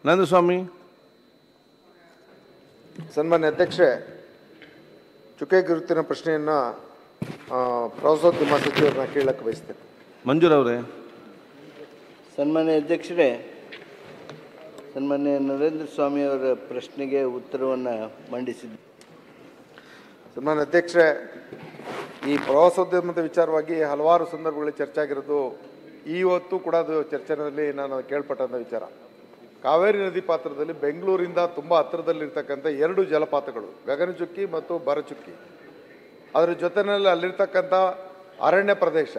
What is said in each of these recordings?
ನಂದಸ್ವಾಮಿ ಸನ್ಮಾನ್ಯ ಅಧ್ಯಕ್ಷೆ ಚುಕ್ಕೆ ಗುರುತಿನ ಪ್ರಶ್ನೆಯನ್ನು ಪ್ರವಾಸೋದ್ಯಮ ಸಚಿವರನ್ನ ಕೇಳಕ್ಕೆ ಬಯಸ್ತೇನೆ ಮಂಜೂರ್ ಅವರೇ ಸನ್ಮಾನ್ಯ ಅಧ್ಯಕ್ಷರೇ ಸನ್ಮಾನ್ಯ ನರೇಂದ್ರ ಸ್ವಾಮಿ ಅವರ ಪ್ರಶ್ನೆಗೆ ಉತ್ತರವನ್ನು ಮಂಡಿಸಿದ್ದು ಸನ್ಮಾನ್ಯ ಅಧ್ಯಕ್ಷೆ ಈ ಪ್ರವಾಸೋದ್ಯಮದ ವಿಚಾರವಾಗಿ ಹಲವಾರು ಸಂದರ್ಭಗಳಲ್ಲಿ ಚರ್ಚೆ ಆಗಿರೋದು ಇವತ್ತು ಕೂಡ ಅದು ಚರ್ಚೆನಲ್ಲಿ ನಾನು ಕೇಳ್ಪಟ್ಟಂಥ ವಿಚಾರ ಕಾವೇರಿ ನದಿ ಪಾತ್ರದಲ್ಲಿ ಬೆಂಗಳೂರಿಂದ ತುಂಬ ಹತ್ತಿರದಲ್ಲಿರ್ತಕ್ಕಂಥ ಎರಡು ಜಲಪಾತಗಳು ಗಗನಚುಕ್ಕಿ ಮತ್ತು ಭರಚುಕ್ಕಿ ಅದರ ಜೊತೆಯಲ್ಲಿ ಅಲ್ಲಿರ್ತಕ್ಕಂಥ ಅರಣ್ಯ ಪ್ರದೇಶ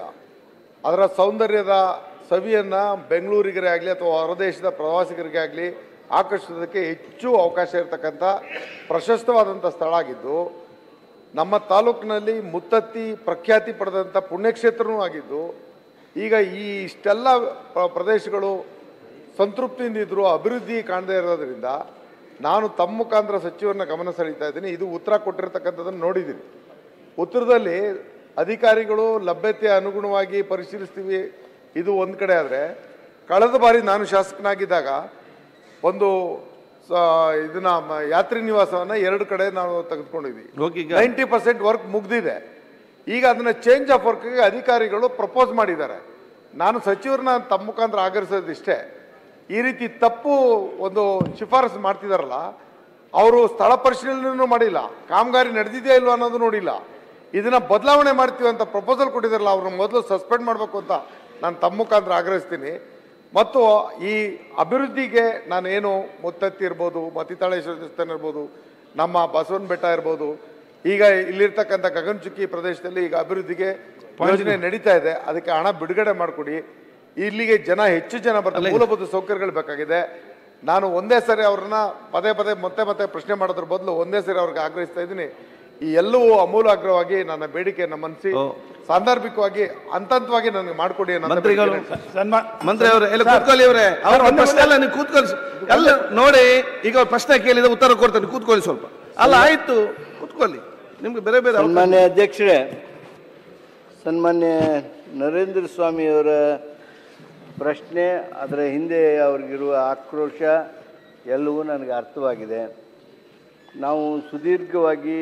ಅದರ ಸೌಂದರ್ಯದ ಸವಿಯನ್ನು ಬೆಂಗಳೂರಿಗರೇ ಆಗಲಿ ಅಥವಾ ಹೊರದೇಶದ ಪ್ರವಾಸಿಗರಿಗೆ ಆಗಲಿ ಆಕರ್ಷಿಸೋದಕ್ಕೆ ಹೆಚ್ಚು ಅವಕಾಶ ಇರತಕ್ಕಂಥ ಪ್ರಶಸ್ತವಾದಂಥ ಸ್ಥಳ ಆಗಿದ್ದು ನಮ್ಮ ತಾಲೂಕಿನಲ್ಲಿ ಮುತ್ತತ್ತಿ ಪ್ರಖ್ಯಾತಿ ಪಡೆದಂಥ ಪುಣ್ಯಕ್ಷೇತ್ರನೂ ಆಗಿದ್ದು ಈಗ ಈ ಇಷ್ಟೆಲ್ಲ ಪ್ರ- ಪ್ರದೇಶಗಳು ಸಂತೃಪ್ತಿಯಿಂದ ಇದ್ದರೂ ಅಭಿವೃದ್ಧಿ ಕಾಣದೇ ಇರೋದ್ರಿಂದ ನಾನು ತಮ್ಮ ಮುಖಾಂತರ ಸಚಿವರನ್ನ ಗಮನ ಸೆಳೀತಾ ಇದ್ದೀನಿ ಇದು ಉತ್ತರ ಕೊಟ್ಟಿರ್ತಕ್ಕಂಥದ್ದನ್ನು ನೋಡಿದ್ದೀನಿ ಉತ್ತರದಲ್ಲಿ ಅಧಿಕಾರಿಗಳು ಲಭ್ಯತೆ ಅನುಗುಣವಾಗಿ ಪರಿಶೀಲಿಸ್ತೀವಿ ಇದು ಒಂದು ಕಡೆ ಆದರೆ ಕಳೆದ ಬಾರಿ ನಾನು ಶಾಸಕನಾಗಿದ್ದಾಗ ಒಂದು ಸ- ಇದನ್ನ ಮ- ಯಾತ್ರಿ ನಿವಾಸವನ್ನ ಎರಡು ಕಡೆ ನಾವು ತೆಗೆದುಕೊಂಡಿದ್ವಿ ಓಕೆ ಈಗ ನೈಂಟಿ ಪರ್ಸೆಂಟ್ ವರ್ಕ್ ಮುಗ್ದಿದೆ ಈಗ ಅದನ್ನ ಚೇಂಜ್ ಆಫ್ ವರ್ಕ್ಗೆ ಅಧಿಕಾರಿಗಳು ಪ್ರಪೋಸ್ ಮಾಡಿದ್ದಾರೆ ನಾನು ಸಚಿವರನ್ನ ತಮ್ಮ ಮುಖಾಂತರ ಆಗರಿಸೋದಿಷ್ಟೇ ಈ ರೀತಿ ತಪ್ಪು ಒಂದು ಶಿಫಾರಸು ಮಾಡ್ತಿದಾರಲ್ಲ ಅವರು ಸ್ಥಳ ಪರಿಶೀಲನೆಯೂ ಮಾಡಿಲ್ಲ ಕಾಮಗಾರಿ ನಡೆದಿದೆಯಾ ಇಲ್ವಾ ಅನ್ನೋದು ನೋಡಿಲ್ಲ ಇದನ್ನ ಬದಲಾವಣೆ ಮಾಡ್ತೀವಿ ಅಂತ ಪ್ರಪೋಸಲ್ ಕೊಟ್ಟಿದಾರಲ್ಲ ಅವ್ರನ್ನ ಮೊದಲು ಸಸ್ಪೆಂಡ್ ಮಾಡಬೇಕು ಅಂತ ನಾನು ತಮ್ಮ ಮುಖಾಂತರ ಆಗ್ರಹಿಸ್ತೀನಿ ಮತ್ತು ಈ ಅಭಿವೃದ್ಧಿಗೆ ನಾನೇನು ಮುತ್ತತ್ತಿ ಇರ್ಬೋದು ಮತಿತಾಳೇಶ್ವರ ದೇವಸ್ಥಾನ ಇರ್ಬೋದು ನಮ್ಮ ಬಸವನ ಬೆಟ್ಟ ಇರ್ಬೋದು ಈಗ ಇಲ್ಲಿರ್ತಕ್ಕಂಥ ಗಗನಚುಕ್ಕಿ ಪ್ರದೇಶದಲ್ಲಿ ಈಗ ಅಭಿವೃದ್ಧಿಗೆ ಯೋಜನೆ ನಡೀತಾ ಇದೆ ಅದಕ್ಕೆ ಹಣ ಬಿಡುಗಡೆ ಮಾಡಿಕೊಡಿ ಇಲ್ಲಿಗೆ ಜನ ಹೆಚ್ಚು ಜನ ಬರ್ತಾರೆ ಮೂಲಭೂತ ಸೌಕರ್ಯಗಳು ಬೇಕಾಗಿದೆ ನಾನು ಒಂದೇ ಸರಿ ಅವ್ರನ್ನ ಪದೇ ಪದೇ ಮತ್ತೆ ಮತ್ತೆ ಪ್ರಶ್ನೆ ಮಾಡೋದ್ರ ಬದಲು ಒಂದೇ ಸರಿ ಅವ್ರಿಗೆ ಆಗ್ರಹಿಸ್ತಾ ಇದ್ದೀನಿ ಈ ಎಲ್ಲವೂ ಅಮೂಲಾಗ್ರವಾಗಿ ನನ್ನ ಬೇಡಿಕೆಯನ್ನು ಮನಸಿ ಓ. ಸಾಂದರ್ಭಿಕವಾಗಿ ಹಂತ ಹಂತವಾಗಿ ನನಗೆ ಮಾಡಿಕೊಡಿ ಅನ್ನೋ ಮಂತ್ರಿಗಳು ಬೇಡಿಕೆಯನ್ನು ಸನ್ಮಾ ಮಂತ್ರಿ ಅವರೇ ಎಲ್ಲ ಕೂತ್ಕೊಳ್ಳಿ ಅವರೇ ಅವ್ರ ಒಂದು ಪ್ರಶ್ನೆ ಅಲ್ಲ ನೀವು ಕೂತ್ಕೊಳ್ಳಿ ಎಲ್ಲ ನೋಡಿ ಈಗ ಅವ್ರ ಪ್ರಶ್ನೆ ಕೇಳಿದ ಉತ್ತರ ಕೊಡ್ತಾರೆ ಕೂತ್ಕೊಳ್ಳಿ ಸ್ವಲ್ಪ ಅಲ್ಲ ಆಯ್ತು ಕೂತ್ಕೊಳ್ಳಿ ನಿಮ್ಗೆ ಬೇರೆ ಬೇರೆ ಅವಕಾಶ- ಸನ್ಮಾನ್ಯ ಅಧ್ಯಕ್ಷರೇ ಸನ್ಮಾನ್ಯ ನರೇಂದ್ರ ಸ್ವಾಮಿಯವರ ಪ್ರಶ್ನೆ ಅದರ ಹಿಂದೆ ಅವ್ರಿಗಿರುವ ಆಕ್ರೋಶ ಎಲ್ಲವೂ ನನಗೆ ಅರ್ಥವಾಗಿದೆ ನಾವು ಸುದೀರ್ಘವಾಗಿ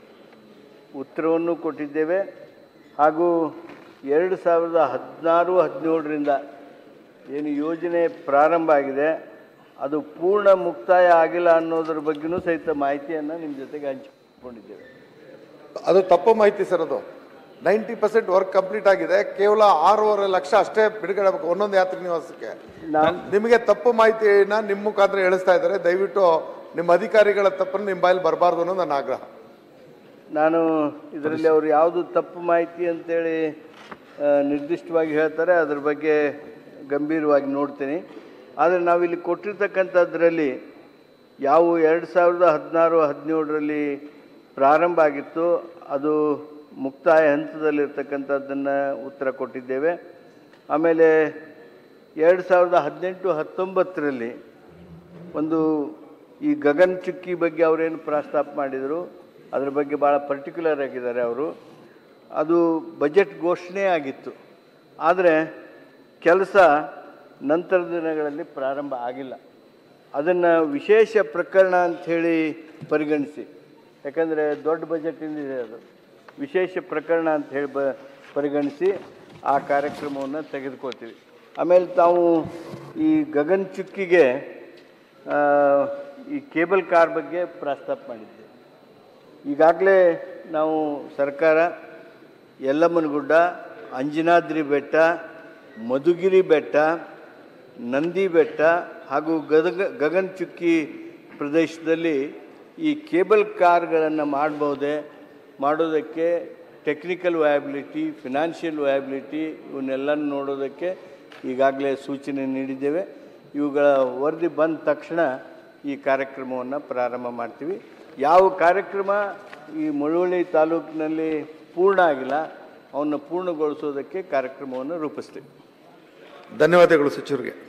ಉತ್ತರವನ್ನು ಕೊಟ್ಟಿದ್ದೇವೆ ಹಾಗೂ ಎರಡು ಸಾವಿರದ ಹದಿನಾರು ಹದಿನೇಳರಿಂದ ಏನು ಯೋಜನೆ ಪ್ರಾರಂಭ ಆಗಿದೆ ಅದು ಪೂರ್ಣ ಮುಕ್ತಾಯ ಆಗಿಲ್ಲ ಅನ್ನೋದ್ರ ಬಗ್ಗೆನೂ ಸಹಿತ ಮಾಹಿತಿಯನ್ನು ನಿಮ್ಮ ಜೊತೆಗೆ ಹಂಚಿಕೊಂಡಿದ್ದೇವೆ ಅದು ತಪ್ಪು ಮಾಹಿತಿ ಸರ್ ಅದು ನೈಂಟಿ ಪರ್ಸೆಂಟ್ ವರ್ಕ್ ಕಂಪ್ಲೀಟ್ ಆಗಿದೆ ಕೇವಲ ಆರೂವರೆ ಲಕ್ಷ ಅಷ್ಟೇ ಬಿಡುಗಡೆ ಆಗಬೇಕು ಒಂದೊಂದು ಯಾತ್ರಿ ನಿವಾಸಕ್ಕೆ ನಾವು ನಿಮಗೆ ತಪ್ಪು ಮಾಹಿತಿನ ನಿಮ್ಮ ಮುಖಾಂತರ ಹೇಳಿಸ್ತಾ ಇದ್ದಾರೆ ದಯವಿಟ್ಟು ನಿಮ್ಮ ಅಧಿಕಾರಿಗಳ ತಪ್ಪನ್ನು ನಿಮ್ಮ ಬಾಯಲ್ಲಿ ಬರಬಾರ್ದು ಅನ್ನೋದು ನನ್ನ ಆಗ್ರಹ ನಾನು ಇದರಲ್ಲಿ ಅವರು ಯಾವುದು ತಪ್ಪು ಮಾಹಿತಿ ಅಂತೇಳಿ ಆ, ನಿರ್ದಿಷ್ಟವಾಗಿ ಹೇಳ್ತಾರೆ ಅದ್ರ ಬಗ್ಗೆ ಗಂಭೀರವಾಗಿ ನೋಡ್ತೀನಿ ಆದರೆ ನಾವಿಲ್ಲಿ ಕೊಟ್ಟಿರ್ತಕ್ಕಂಥದ್ರಲ್ಲಿ ಯಾವ ಎರಡು ಸಾವಿರದ ಹದಿನಾರು ಹದಿನೇಳರಲ್ಲಿ ಪ್ರಾರಂಭ ಆಗಿತ್ತು ಅದು ಮುಕ್ತಾಯ ಹಂತದಲ್ಲಿರ್ತಕ್ಕಂಥದ್ದನ್ನು ಉತ್ತರ ಕೊಟ್ಟಿದ್ದೇವೆ ಆಮೇಲೆ ಎರಡು ಸಾವಿರದ ಹದಿನೆಂಟು ಹತ್ತೊಂಬತ್ತರಲ್ಲಿ ಒಂದು ಈ ಗಗನ್ ಚುಕ್ಕಿ ಬಗ್ಗೆ ಅವರೇನು ಪ್ರಸ್ತಾಪ ಮಾಡಿದರು ಅದ್ರ ಬಗ್ಗೆ ಭಾಳ ಪರ್ಟಿಕ್ಯುಲರ್ ಆಗಿದ್ದಾರೆ ಅವರು ಅದು ಬಜೆಟ್ ಘೋಷಣೆ ಆಗಿತ್ತು ಆದರೆ ಕೆಲಸ ನಂತರದ ದಿನಗಳಲ್ಲಿ ಪ್ರಾರಂಭ ಆಗಿಲ್ಲ ಅದನ್ನು ವಿಶೇಷ ಪ್ರಕರಣ ಅಂಥೇಳಿ ಪರಿಗಣಿಸಿ ಯಾಕಂದರೆ ದೊಡ್ಡ ಬಜೆಟಿಂದ ಇದೆ ಅದು ವಿಶೇಷ ಪ್ರಕರಣ ಅಂತ ಹೇಳಿ ಬ ಪರಿಗಣಿಸಿ ಆ ಕಾರ್ಯಕ್ರಮವನ್ನು ತೆಗೆದುಕೊಳ್ತೀವಿ ಆಮೇಲೆ ತಾವು ಈ ಗಗನ್ ಚುಕ್ಕಿಗೆ ಆ, ಈ ಕೇಬಲ್ ಕಾರ್ ಬಗ್ಗೆ ಪ್ರಸ್ತಾಪ ಮಾಡಿದ್ದೆ ಈಗಾಗಲೇ ನಾವು ಸರ್ಕಾರ ಯಲ್ಲಮ್ಮನಗುಡ್ಡ ಅಂಜನಾದ್ರಿ ಬೆಟ್ಟ ಮಧುಗಿರಿ ಬೆಟ್ಟ ನಂದಿ ಬೆಟ್ಟ ಹಾಗೂ ಗದಗ ಗಗನ್ ಚುಕ್ಕಿ ಪ್ರದೇಶದಲ್ಲಿ ಈ ಕೇಬಲ್ ಕಾರ್ಗಳನ್ನು ಮಾಡ್ಬೋದೇ ಮಾಡೋದಕ್ಕೆ ಟೆಕ್ನಿಕಲ್ ವಯಬಿಲಿಟಿ ಫಿನಾನ್ಷಿಯಲ್ ವಯಬಿಲಿಟಿ ಇವನ್ನೆಲ್ಲ ನೋಡೋದಕ್ಕೆ ಈಗಾಗಲೇ ಸೂಚನೆ ನೀಡಿದ್ದೇವೆ ಇವುಗಳ ವರದಿ ಬಂದ ತಕ್ಷಣ ಈ ಕಾರ್ಯಕ್ರಮವನ್ನು ಪ್ರಾರಂಭ ಮಾಡ್ತೀವಿ ಯಾವ ಕಾರ್ಯಕ್ರಮ ಈ ಮಳವಳ್ಳಿ ತಾಲೂಕಿನಲ್ಲಿ ಪೂರ್ಣ ಆಗಿಲ್ಲ ಅವನ್ನು ಪೂರ್ಣಗೊಳಿಸೋದಕ್ಕೆ ಕಾರ್ಯಕ್ರಮವನ್ನು ರೂಪಿಸ್ತೀವಿ ಧನ್ಯವಾದಗಳು ಸಚಿವರಿಗೆ